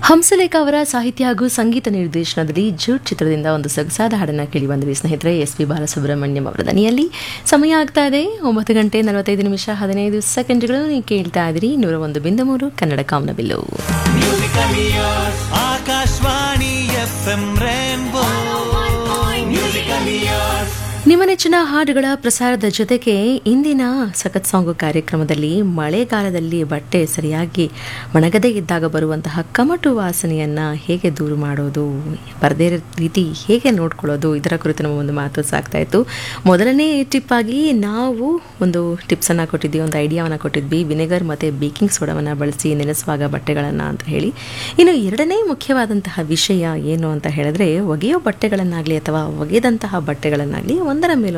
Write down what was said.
ಹಂಸಲೇಖ ಅವರ ಸಾಹಿತ್ಯ ಹಾಗೂ ಸಂಗೀತ ನಿರ್ದೇಶನದಲ್ಲಿ ಜೂಟ್ ಚಿತ್ರದಿಂದ ಒಂದು ಸೊಗಸಾದ ಹಾಡನ್ನು ಕೇಳಿ ಬಂದ್ರಿ ಸ್ನೇಹಿತರೆ ಎಸ್ ಪಿ ಬಾಲಸುಬ್ರಹ್ಮಣ್ಯಂ ಅವರ ದನಿಯಲ್ಲಿ ಸಮಯ ಆಗ್ತಾ ಇದೆ ಒಂಬತ್ತು ಗಂಟೆ ನಲವತ್ತೈದು ನಿಮಿಷ ಹದಿನೈದು ಸೆಕೆಂಡ್ಗಳು ನೀವು ಕೇಳ್ತಾ ಇದ್ದೀರಿ ನೂರ ಒಂದು ಬಿಂದು ಮೂರು Kannada Kamanabillu Akashvani F M rainbow musical years ನಿಮ್ಮ ನೆಚ್ಚಿನ ಹಾಡುಗಳ ಪ್ರಸಾರದ ಜೊತೆಗೆ ಇಂದಿನ ಸಖತ್ ಸಾಂಗು ಕಾರ್ಯಕ್ರಮದಲ್ಲಿ ಮಳೆಗಾಲದಲ್ಲಿ ಬಟ್ಟೆ ಸರಿಯಾಗಿ ಒಣಗದೇ ಇದ್ದಾಗ ಬರುವಂತಹ ಕಮಟು ವಾಸನೆಯನ್ನು ಹೇಗೆ ದೂರು ಮಾಡೋದು ಬರದೇ ಇರೋ ರೀತಿ ಹೇಗೆ ನೋಡ್ಕೊಳ್ಳೋದು ಇದರ ಕುರಿತು ನಮ್ಮ ಒಂದು ಮಾತು ಸಾಗ್ತಾ ಇತ್ತು ಮೊದಲನೇ ಟಿಪ್ ಆಗಿ ನಾವು ಒಂದು ಟಿಪ್ಸನ್ನು ಕೊಟ್ಟಿದ್ವಿ ಒಂದು ಐಡಿಯಾವನ್ನು ಕೊಟ್ಟಿದ್ವಿ ವಿನೆಗರ್ ಮತ್ತು ಬೇಕಿಂಗ್ ಸೋಡಾವನ್ನು ಬಳಸಿ ನೆನೆಸುವಾಗ ಬಟ್ಟೆಗಳನ್ನು ಅಂತ ಹೇಳಿ ಇನ್ನು ಎರಡನೇ ಮುಖ್ಯವಾದಂತಹ ವಿಷಯ ಏನು ಅಂತ ಹೇಳಿದ್ರೆ ಒಗೆಯೋ ಬಟ್ಟೆಗಳನ್ನಾಗಲಿ ಅಥವಾ ಒಗೆದಂತಹ ಬಟ್ಟೆಗಳನ್ನಾಗಲಿ ಒಂದರ ಮೇಲೆ